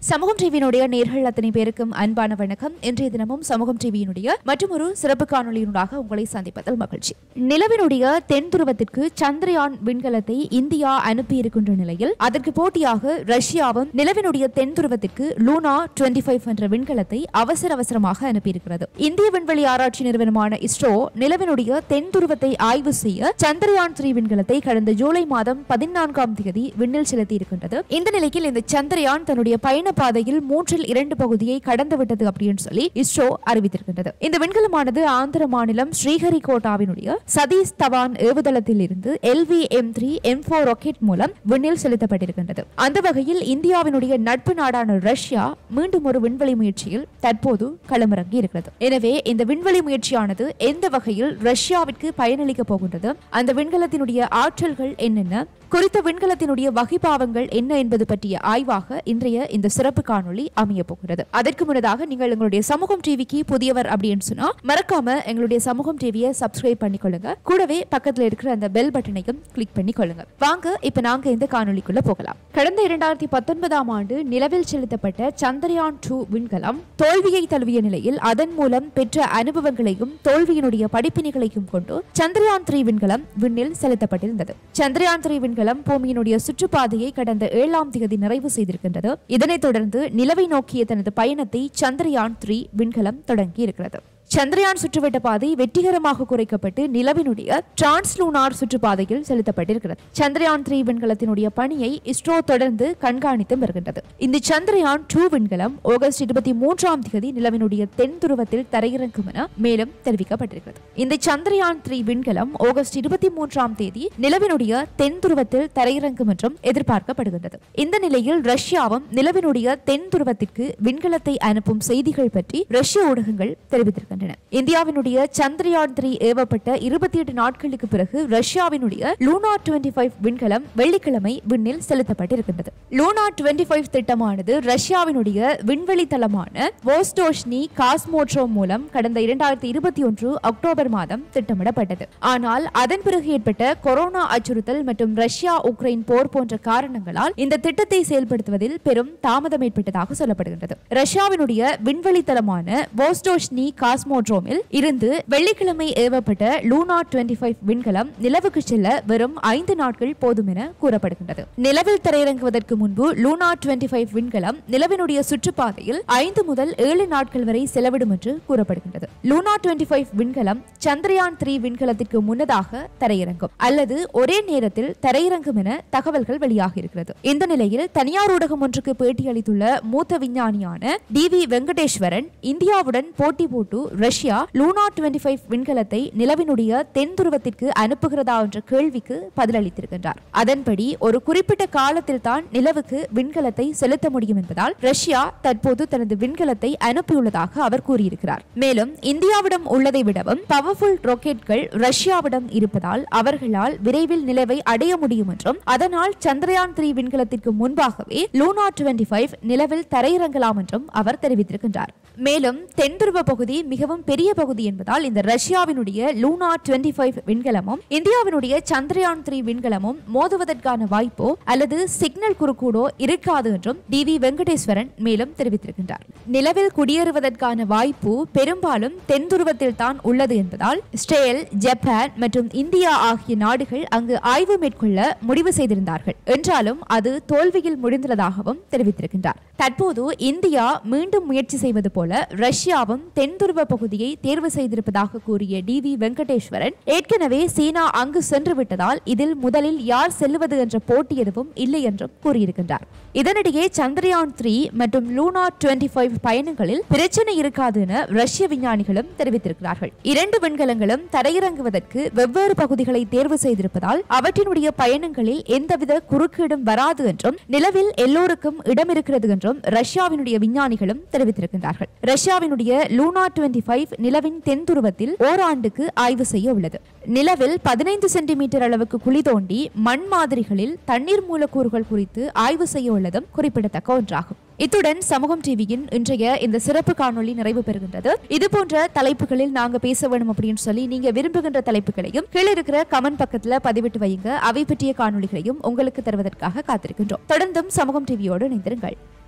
சமூகம் டிவியினுடைய நேர்கள் அத்தனை பேருக்கும் அன்பான வணக்கம் இன்றைய தினமும் சமூகம் டிவியினுடைய மற்றொரு சிறப்பு காணொலியினூடாக உங்களை சந்திப்பதில் மகிழ்ச்சி நிலவினுடைய தென் துருவத்திற்கு சந்திரயான் விண்கலத்தை இந்தியா அனுப்பியிருக்கின்ற நிலையில் அதற்கு போட்டியாக ரஷ்யாவும் நிலவினுடைய தென் துருவத்திற்கு லூனா டுவெண்டி ஃபைவ் என்ற விண்கலத்தை அவசர அவசரமாக அனுப்பியிருக்கிறது இந்திய விண்வெளி ஆராய்ச்சி நிறுவனமான இஸ்ரோ நிலவினுடைய தென் துருவத்தை ஆய்வு செய்ய சந்திரயான் த்ரீ விண்கலத்தை கடந்த ஜூலை மாதம் பதினான்காம் தேதி விண்ணில் செலுத்தி இருக்கின்றது இந்த நிலையில் இந்த சந்திரயான் தன்னுடைய பயண பாதையில் மூன்றில் இரண்டு பகுதியை கடந்து விட்டது அப்படின்னு சொல்லி இஸ்ரோ அறிவித்திருக்கின்றது இந்த விண்கலமானது ஆந்திர மாநிலம் ஸ்ரீஹரிகோட்டாவினுடைய சதீஷ் தவான் ஏவுதளத்தில் இருந்து LV M three M four rocket மூலம் விண்ணில் செலுத்தப்பட்டிருக்கின்றது அந்த வகையில் இந்தியாவினுடைய நட்பு நாடான ரஷ்யா மீண்டும் ஒரு விண்வெளி முயற்சியில் தற்போது களமிறங்கி இருக்கிறது எனவே இந்த விண்வெளி முயற்சியானது எந்த வகையில் ரஷ்யாவிற்கு பயனளிக்க போகின்றது அந்த விண்கலத்தினுடைய ஆற்றல்கள் என்னென்ன குறித்த விண்கலத்தினுடைய வகைபாவங்கள் என்ன என்பது பற்றிய ஆய்வாக இன்றைய இந்த சிறப்பு காணொளி அமைய போகிறது அதற்கு முன்னதாக நீங்கள் எங்களுடைய சமூகம் டிவிக்கு புதியவர் அப்படின்னு சொன்னா மறக்காம எங்களுடைய சமூகம் டிவியை சப்ஸ்கிரைப் பண்ணிக்கொள்ளுங்க கூடவே பக்கத்துல இருக்கிற அந்த பெல் பட்டனையும் கிளிக் பண்ணிக்கொள்ளுங்க வாங்க இப்ப நாங்க இந்த காணொளிக்குள்ள போகலாம் கடந்த இரண்டாயிரத்தி பத்தொன்பதாம் ஆண்டு நிலவில் செலுத்தப்பட்ட சந்திரயான் டூ விண்கலம் தோல்வியை தழுவிய நிலையில் அதன் மூலம் பெற்ற அனுபவங்களையும் தோல்வியினுடைய படிப்பினைகளையும் கொண்டு சந்திரயான் த்ரீ விண்கலம் விண்ணில் செலுத்தப்பட்டிருந்தது சந்திரயான் த்ரீ விண்கலம் பூமியினுடைய சுற்றுப்பாதையை கடந்த ஏழாம் தேதி நிறைவு செய்திருக்கின்றது இதனைத் தொடர்ந்து நிலவை நோக்கிய தனது பயணத்தை சந்திரயான் த்ரீ விண்கலம் தொடங்கி இருக்கிறது சந்திரயான் சுற்றுவட்ட பாதை வெற்றிகரமாக குறைக்கப்பட்டு நிலவினுடைய டிரான்ஸ்லூனார் சுற்றுப்பாதையில் செலுத்தப்பட்டிருக்கிறது சந்திரயான் த்ரீ விண்கலத்தினுடைய பணியை இஸ்ரோ தொடர்ந்து கண்காணித்து வருகின்றது இந்த சந்திரயான் டூ விண்கலம் ஆகஸ்ட் இருபத்தி மூன்றாம் தேதி நிலவினுடைய தென் துருவத்தில் தரையிறங்கும் என மேலும் தெரிவிக்கப்பட்டிருக்கிறது இந்த சந்திரயான் த்ரீ விண்கலம் ஆகஸ்ட் இருபத்தி மூன்றாம் தேதி நிலவினுடைய தென் துருவத்தில் தரையிறங்கும் என்றும் எதிர்பார்க்கப்படுகின்றது இந்த நிலையில் ரஷ்யாவும் நிலவினுடைய தென் துருவத்திற்கு விண்கலத்தை அனுப்பும் செய்திகள் பற்றி ரஷ்ய ஊடகங்கள் தெரிவித்திருக்கின்றன இந்தியாவினுடைய சந்திரயான் த்ரீ ஏவப்பட்ட இருபத்தி எட்டு நாட்களுக்கு பிறகு ரஷ்யாவினுடைய லூனா டுவெண்டி ஃபைவ் விண்கலம் வெள்ளிக்கிழமை விண்ணில் செலுத்தப்பட்டிருக்கின்றது லூனா டுவெண்டி ஃபைவ் திட்டமானது ரஷ்யாவினுடைய விண்வெளி தளமான வோஸ்டோஷ்னி காஸ்மோட்ரோ மூலம் கடந்த இரண்டாயிரத்தி இருபத்தி ஒன்று அக்டோபர் மாதம் திட்டமிடப்பட்டது ஆனால் அதன் பிறகு ஏற்பட்ட கொரோனா அச்சுறுத்தல் மற்றும் ரஷ்யா உக்ரைன் போர் போன்ற காரணங்களால் இந்த திட்டத்தை செயல்படுத்துவதில் பெரும் தாமதம் ஏற்பட்டதாக சொல்லப்படுகின்றது ரஷ்யாவினுடைய விண்வெளி தளமான வோஸ்டோஷ்னி காஸ்மோட்ரோமில் இருந்து வெள்ளிக்கிழமை ஏவப்பட்ட லூனா டுவெண்டி ஃபைவ் விண்கலம் நிலவுக்கு செல்ல வெறும் ஐந்து நாட்கள் போதும் என கூறப்படுகின்றது நிலவில் தரையிறங்குவதற்கு முன்பு லூனா டுவெண்டி ஃபைவ் விண்கலம் நிலவினுடைய சுற்றுப்பாதையில் ஐந்து முதல் ஏழு நாட்கள் வரை செலவிடும் என்று கூறப்படுகின்றது லூனா டுவெண்டி ஃபைவ் விண்கலம் சந்திரயான் த்ரீ விண்கலத்திற்கு முன்னதாக தரையிறங்கும் அல்லது ஒரே நேரத்தில் தரையிறங்கும் என தகவல்கள் வெளியாகி இருக்கிறது இந்த நிலையில் தனியார் ஊடகம் ஒன்றுக்கு பேட்டியளித்துள்ள மூத்த விஞ்ஞானியான டி வி வெங்கடேஸ்வரன் இந்தியாவுடன் போட்டி போட்டு ரஷ்யா லூனா டுவெண்டி ஃபைவ் விண்கலத்தை நிலவினுடைய தென் துருவத்திற்கு அனுப்புகிறதா என்ற கேள்விக்கு பதிலளித்திருக்கின்றார் அதன்படி ஒரு குறிப்பிட்ட காலத்தில் தான் நிலவுக்கு விண்கலத்தை செலுத்த முடியும் என்பதால் ரஷ்யா தற்போது தனது விண்கலத்தை அனுப்பியுள்ளதாக அவர் கூறியிருக்கிறார் மேலும் இந்தியாவிடம் உள்ளதை விடவும் பவர்ஃபுல் ராக்கெட்கள் ரஷ்யாவிடம் இருப்பதால் அவர்களால் விரைவில் நிலவை அடைய முடியும் என்றும் அதனால் சந்திரயான் த்ரீ விண்கலத்திற்கு முன்பாகவே லூனா டுவெண்டி ஃபைவ் நிலவில் தரையிறங்கலாம் என்றும் அவர் தெரிவித்திருக்கின்றார் மேலும் தென் துருவ பகுதி மிகவும் பெரிய பகுதி என்பதால் இந்த ரஷ்யாவினுடைய லூனா டுவெண்டி ஃபைவ் விண்கலமும் இந்தியாவினுடைய சந்திரயான் த்ரீ விண்கலமும் மோதுவதற்கான வாய்ப்போ அல்லது சிக்னல் குறுக்கூடோ இருக்காது என்றும் டி வி வெங்கடேஸ்வரன் மேலும் தெரிவித்திருக்கின்றார் நிலவில் குடியேறுவதற்கான வாய்ப்பு பெரும்பாலும் தென் துருவத்தில் தான் உள்ளது என்பதால் இஸ்ரேல் ஜப்பான் மற்றும் இந்தியா ஆகிய நாடுகள் அங்கு ஆய்வு மேற்கொள்ள முடிவு செய்திருந்தார்கள் என்றாலும் அது தோல்வியில் முடிந்துள்ளதாகவும் தெரிவித்திருக்கின்றார் தற்போது இந்தியா மீண்டும் முயற்சி செய்வது போல ரஷ்யாவும் தென் துருவ பகுதியை தேர்வு செய்திருப்பதாக கூறிய டி வி வெங்கடேஸ்வரன் ஏற்கனவே சீனா அங்கு சென்று விட்டதால் இதில் முதலில் யார் செல்லுவது என்ற போட்டி எதுவும் இல்லை என்றும் கூறியிருக்கின்றார் இதனிடையே சந்திரயான் த்ரீ மற்றும் லூனா டுவெண்டி ஃபைவ் பயணங்களில் பிரச்சனை இருக்காது என ரஷ்ய விஞ்ஞானிகளும் தெரிவித்திருக்கிறார்கள் இரண்டு விண்கலங்களும் தரையிறங்குவதற்கு வெவ்வேறு பகுதிகளை தேர்வு செய்திருப்பதால் அவற்றினுடைய பயணங்களில் எந்தவித குறுக்கீடும் வராது என்றும் நிலவில் எல்லோருக்கும் இடம் இருக்கிறது என்றும் ரஷ்யாவினுடைய விஞ்ஞானிகளும் தெரிவித்திருக்கின்றார்கள் ரஷ்யாவினுடைய லூனா டுவெண்டி ஃபைவ் நிலவின் தென் துருவத்தில் ஓராண்டுக்கு ஆய்வு செய்ய உள்ளது நிலவில் பதினைந்து சென்டிமீட்டர் அளவுக்கு குழி தோண்டி மண் மாதிரிகளில் தண்ணீர் மூலக்கூறுகள் குறித்து ஆய்வு செய்ய உள்ளதும் குறிப்பிடத்தக்க ஒன்றாகும் இத்துடன் சமூகம் டிவியின் இன்றைய இந்த சிறப்பு காணொளி நிறைவு பெறுகின்றது இது போன்ற தலைப்புகளில் நாங்க பேச வேணும் அப்படின்னு சொல்லி நீங்க விரும்புகின்ற தலைப்புகளையும் கீழே இருக்கிற கமெண்ட் பக்கத்துல பதிவிட்டு வையுங்க அவை பற்றிய காணொளிகளையும் உங்களுக்கு தருவதற்காக காத்திருக்கின்றோம் தொடர்ந்தும் சமூகம் டிவியோடு இணைந்திருங்கள்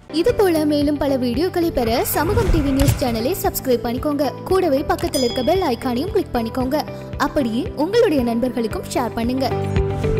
இது போல மேலும் பல வீடியோக்களை பெற சமூகம் டிவி நியூஸ் சேனலை சப்ஸ்கிரைப் பண்ணிக்கோங்க கூடவே பக்கத்தில் இருக்க பெல் ஐகானையும் கிளிக் பண்ணிக்கோங்க அப்படியே உங்களுடைய நண்பர்களுக்கும் ஷேர் பண்ணுங்க